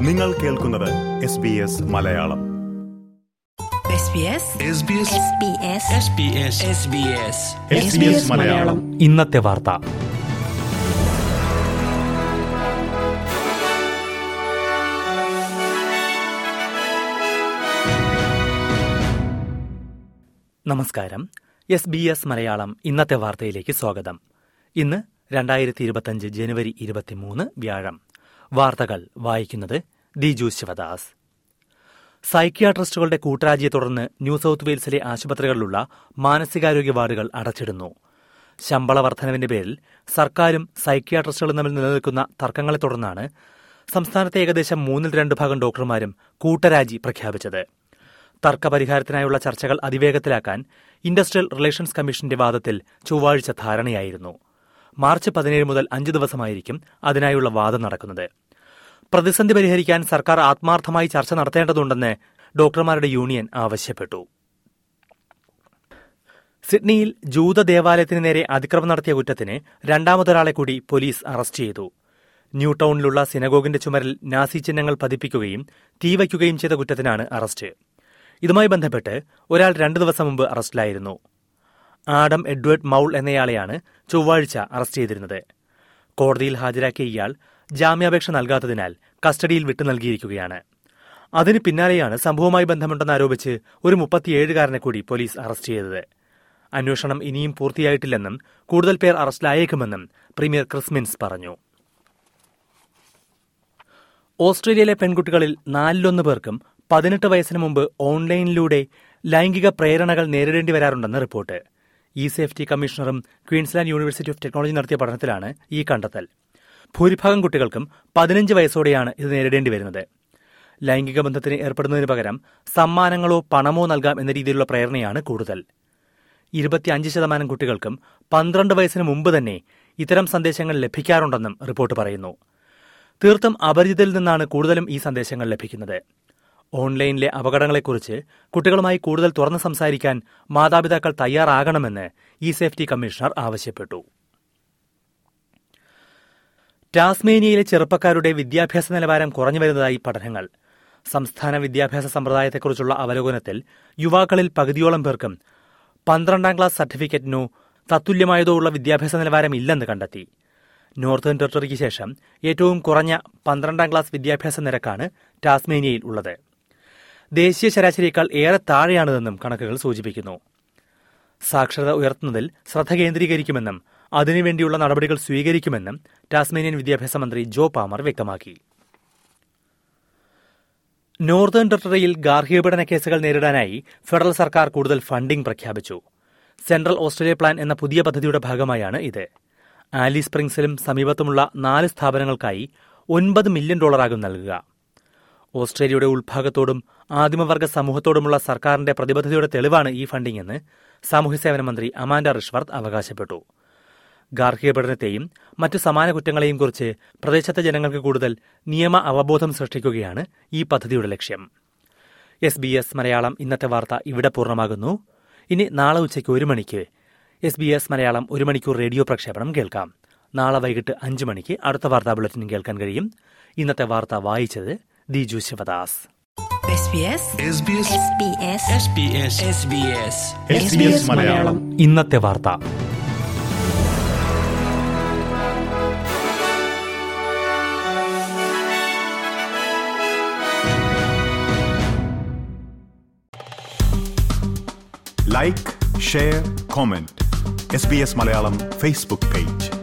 നിങ്ങൾ കേൾക്കുന്നത് S B S Malayalam SBS Malayalam ഇന്നത്തെ വാർത്ത നമസ്കാരം എസ് ബി എസ് മലയാളം ഇന്നത്തെ വാർത്തയിലേക്ക് സ്വാഗതം ഇന്ന് രണ്ടായിരത്തി ഇരുപത്തിയഞ്ച് ജനുവരി ഇരുപത്തിമൂന്ന് വ്യാഴം വാർത്തകൾ വായിക്കുന്നത് ദിജു ശിവദാസ് സൈക്യാട്രിസ്റ്റുകളുടെ കൂട്ടരാജിയെ തുടർന്ന് ന്യൂ സൌത്ത് വെയിൽസിലെ ആശുപത്രികളിലുള്ള മാനസികാരോഗ്യ വാർഡുകൾ അടച്ചിടുന്നു ശമ്പള വർധനവിന്റെ പേരിൽ സർക്കാരും സൈക്യാട്രിസ്റ്റുകളും തമ്മിൽ നിലനിൽക്കുന്ന തർക്കങ്ങളെ തുടർന്നാണ് സംസ്ഥാനത്തെ ഏകദേശം മൂന്നിൽ രണ്ട് ഭാഗം ഡോക്ടർമാരും കൂട്ടരാജി പ്രഖ്യാപിച്ചത് തർക്കപരിഹാരത്തിനായുള്ള ചർച്ചകൾ അതിവേഗത്തിലാക്കാൻ ഇൻഡസ്ട്രിയൽ റിലേഷൻസ് കമ്മീഷന്റെ വാദത്തിൽ ചൊവ്വാഴ്ച ധാരണയായിരുന്നു മാർച്ച് പതിനേഴ് മുതൽ അഞ്ച് ദിവസമായിരിക്കും അതിനായുള്ള വാദം നടക്കുന്നത് പ്രതിസന്ധി പരിഹരിക്കാൻ സർക്കാർ ആത്മാർത്ഥമായി ചർച്ച നടത്തേണ്ടതുണ്ടെന്ന് ഡോക്ടർമാരുടെ യൂണിയൻ ആവശ്യപ്പെട്ടു സിഡ്നിയിൽ ജൂത ദേവാലയത്തിന് നേരെ അതിക്രമം നടത്തിയ കുറ്റത്തിന് രണ്ടാമതൊരാളെ കൂടി പോലീസ് അറസ്റ്റ് ചെയ്തു ന്യൂ ടൌണിലുള്ള സിനഗോഗിന്റെ ചുമരിൽ നാസി ചിഹ്നങ്ങൾ പതിപ്പിക്കുകയും തീവയ്ക്കുകയും ചെയ്ത കുറ്റത്തിനാണ് അറസ്റ്റ് ഇതുമായി ബന്ധപ്പെട്ട് ഒരാൾ രണ്ടു ദിവസം മുമ്പ് അറസ്റ്റിലായിരുന്നു ആഡം എഡ്വേർഡ് മൌൾ എന്നയാളെയാണ് ചൊവ്വാഴ്ച അറസ്റ്റ് ചെയ്തിരുന്നത് കോടതിയിൽ ഹാജരാക്കിയ ഇയാൾ ജാമ്യാപേക്ഷ നൽകാത്തതിനാൽ കസ്റ്റഡിയിൽ വിട്ടു നൽകിയിരിക്കുകയാണ് അതിന് പിന്നാലെയാണ് സംഭവവുമായി ബന്ധമുണ്ടെന്ന് ആരോപിച്ച് ഒരു മുപ്പത്തിയേഴുകാരനെ കൂടി പോലീസ് അറസ്റ്റ് ചെയ്തത് അന്വേഷണം ഇനിയും പൂർത്തിയായിട്ടില്ലെന്നും കൂടുതൽ പേർ അറസ്റ്റിലായേക്കുമെന്നും പ്രീമിയർ ക്രിസ്മിൻസ് പറഞ്ഞു ഓസ്ട്രേലിയയിലെ പെൺകുട്ടികളിൽ നാലിലൊന്ന് പേർക്കും പതിനെട്ട് വയസ്സിന് മുമ്പ് ഓൺലൈനിലൂടെ ലൈംഗിക പ്രേരണകൾ നേരിടേണ്ടി വരാറുണ്ടെന്ന് റിപ്പോർട്ട് ഇ സേഫ്റ്റി കമ്മീഷണറും ക്വീൻസ്ലാൻഡ് യൂണിവേഴ്സിറ്റി ഓഫ് ടെക്നോളജി നടത്തിയ പഠനത്തിലാണ് ഈ കണ്ടെത്തൽ ഭൂരിഭാഗം കുട്ടികൾക്കും പതിനഞ്ച് വയസ്സോടെയാണ് ഇത് നേരിടേണ്ടി വരുന്നത് ലൈംഗിക ബന്ധത്തിന് ഏർപ്പെടുന്നതിന് പകരം സമ്മാനങ്ങളോ പണമോ നൽകാം എന്ന രീതിയിലുള്ള പ്രേരണയാണ് കൂടുതൽ ഇരുപത്തിയഞ്ച് ശതമാനം കുട്ടികൾക്കും പന്ത്രണ്ട് വയസ്സിന് മുമ്പ് തന്നെ ഇത്തരം സന്ദേശങ്ങൾ ലഭിക്കാറുണ്ടെന്നും റിപ്പോർട്ട് പറയുന്നു തീർത്തും അപരിചിതരിൽ നിന്നാണ് കൂടുതലും ഈ സന്ദേശങ്ങൾ ലഭിക്കുന്നത് ഓൺലൈനിലെ അപകടങ്ങളെക്കുറിച്ച് കുട്ടികളുമായി കൂടുതൽ തുറന്ന് സംസാരിക്കാൻ മാതാപിതാക്കൾ തയ്യാറാകണമെന്ന് ഇ സേഫ്റ്റി കമ്മീഷണർ ആവശ്യപ്പെട്ടു ടാസ്മേനിയയിലെ ചെറുപ്പക്കാരുടെ വിദ്യാഭ്യാസ നിലവാരം കുറഞ്ഞു വരുന്നതായി പഠനങ്ങൾ സംസ്ഥാന വിദ്യാഭ്യാസ സമ്പ്രദായത്തെക്കുറിച്ചുള്ള അവലോകനത്തിൽ യുവാക്കളിൽ പകുതിയോളം പേർക്കും പന്ത്രണ്ടാം ക്ലാസ് സർട്ടിഫിക്കറ്റിനോ തത്തുല്യമായതോ ഉള്ള വിദ്യാഭ്യാസ നിലവാരം ഇല്ലെന്ന് കണ്ടെത്തി നോർത്തേൺ ടെറിട്ടറിക്ക് ശേഷം ഏറ്റവും കുറഞ്ഞ പന്ത്രണ്ടാം ക്ലാസ് വിദ്യാഭ്യാസ നിരക്കാണ് ടാസ്മേനിയയിൽ ഉള്ളത് ദേശീയ ശരാശരിയേക്കാൾ ഏറെ താഴെയാണിതെന്നും കണക്കുകൾ സൂചിപ്പിക്കുന്നു സാക്ഷരത ഉയർത്തുന്നതിൽ ശ്രദ്ധ കേന്ദ്രീകരിക്കുമെന്നും അതിനുവേണ്ടിയുള്ള നടപടികൾ സ്വീകരിക്കുമെന്നും ടാസ്മേനിയൻ വിദ്യാഭ്യാസ മന്ത്രി ജോ പാമർ വ്യക്തമാക്കി നോർത്തേൺ ടെറിട്ടറിയിൽ ഗാർഹിക പീഡന കേസുകൾ നേരിടാനായി ഫെഡറൽ സർക്കാർ കൂടുതൽ ഫണ്ടിംഗ് പ്രഖ്യാപിച്ചു സെൻട്രൽ ഓസ്ട്രേലിയ പ്ലാൻ എന്ന പുതിയ പദ്ധതിയുടെ ഭാഗമായാണ് ഇത് ആലി സ്പ്രിംഗ്സിലും സമീപത്തുമുള്ള നാല് സ്ഥാപനങ്ങൾക്കായി ഒൻപത് മില്യൺ ഡോളറാകും നൽകുക ഓസ്ട്രേലിയയുടെ ഉൾഭാഗത്തോടും ആദിമവർഗ സമൂഹത്തോടുമുള്ള സർക്കാരിന്റെ പ്രതിബദ്ധതയുടെ തെളിവാണ് ഈ ഫണ്ടിംഗ് എന്ന് സാമൂഹ്യസേവന മന്ത്രി അമാൻഡ റിഷ്വർത്ത് അവകാശപ്പെട്ടു ഗാർഹിക പഠനത്തെയും മറ്റു സമാന കുറ്റങ്ങളെയും കുറിച്ച് പ്രദേശത്തെ ജനങ്ങൾക്ക് കൂടുതൽ നിയമ അവബോധം സൃഷ്ടിക്കുകയാണ് ഈ പദ്ധതിയുടെ ലക്ഷ്യം എസ് ബി എസ് മലയാളം ഇന്നത്തെ വാർത്ത ഇവിടെ പൂർണ്ണമാകുന്നു ഇനി നാളെ ഉച്ചയ്ക്ക് ഒരു മണിക്ക് എസ് ബി എസ് മലയാളം ഒരു മണിക്കൂർ റേഡിയോ പ്രക്ഷേപണം കേൾക്കാം നാളെ വൈകിട്ട് അഞ്ച് മണിക്ക് അടുത്ത വാർത്താ ബുള്ളറ്റിനും കേൾക്കാൻ കഴിയും ഇന്നത്തെ വാർത്ത വായിച്ചത് ദിജു ശിവദാസ് SBS മലയാളം ഇന്നത്തെ വാർത്ത like share comment S B S Malayalam Facebook page